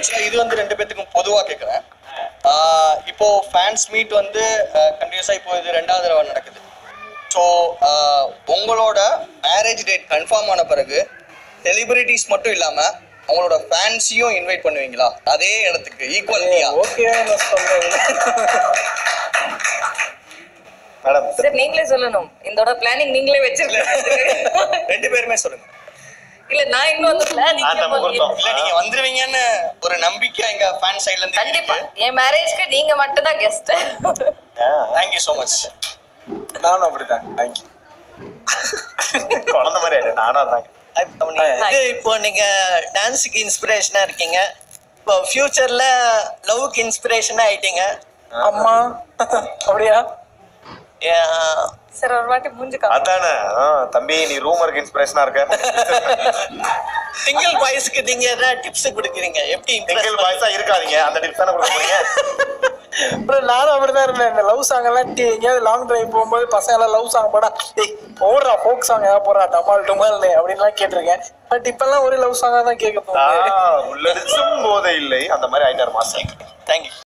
ஆக்சுவலா இது வந்து ரெண்டு பேத்துக்கும் பொதுவா கேக்குறேன் இப்போ ஃபேன்ஸ் மீட் வந்து கண்டினியூஸா இப்போ இது ரெண்டாவது தடவை நடக்குது ஸோ உங்களோட மேரேஜ் டேட் கன்ஃபார்ம் ஆன பிறகு செலிபிரிட்டிஸ் மட்டும் இல்லாம உங்களோட ஃபேன்ஸையும் இன்வைட் பண்ணுவீங்களா அதே இடத்துக்கு ஈக்குவலிட்டியா ஓகே நான் சொல்றேன் மேடம் சார் நீங்களே சொல்லணும் இதோட பிளானிங் நீங்களே வச்சிருக்கீங்க ரெண்டு பேருமே சொல்லுங்க இல்ல நான் இன்னும் அந்த அந்த பிளானிங் முகூர்த்தம். இல்ல நீங்க வந்துருவீங்கன்னு ஒரு நம்பிக்கை எங்க ஃபேன் சைடுல இருந்து கண்டிப்பா என் மேரேஜ்க்கு நீங்க மட்டும் தான் கெஸ்ட் தேங்க்யூ ஸோ மச் நானும் அப்படிதான் தேங்க்யூ குழந்தை மாதிரி ஆயிடு நானும் அதாங்க இது இப்போ நீங்க டான்ஸுக்கு இன்ஸ்பிரேஷனா இருக்கீங்க இப்போ ஃபியூச்சர்ல லவ்க்கு இன்ஸ்பிரேஷனா ஆயிட்டீங்க அம்மா அப்படியா ஏன், சார் ஒரு வாட்டி மூஞ்சி காமி. அதானே ஆ, தம்பி நீ ரூமருக்கு இன்ஸ்பிரேஷனா இருக்க சிங்கிள் பாய்ஸ்க்கு நீங்க ஏதாவது டிப்ஸ் கொடுக்குறீங்க எப்படி சிங்கிள் impress பாய்ஸா இருக்காதீங்க அந்த டிப்ஸ் தானே கொடுக்க போறீங்க அப்புறம் நானும் அப்படிதான் இருந்தேன் இந்த லவ் சாங் எல்லாம் டி- எங்கேயாவது லாங் டிரைவ் போகும்போது பசங்க எல்லாம் லவ் சாங் போடா ஏய் போடுறா ஃபோக் சாங் ஏதாவது போடுறா டமால் டுமால்னு அப்படின்லாம் கேட்டிருக்கேன் பட் இப்பெல்லாம் ஒரே லவ் சாங்கா தான் கேட்க ஆ, தோணுது உள்ளடிச்சும் போதை இல்லை அந்த மாதிரி ஆயிட்டாரு மாஸ்டர் தேங்க்யூ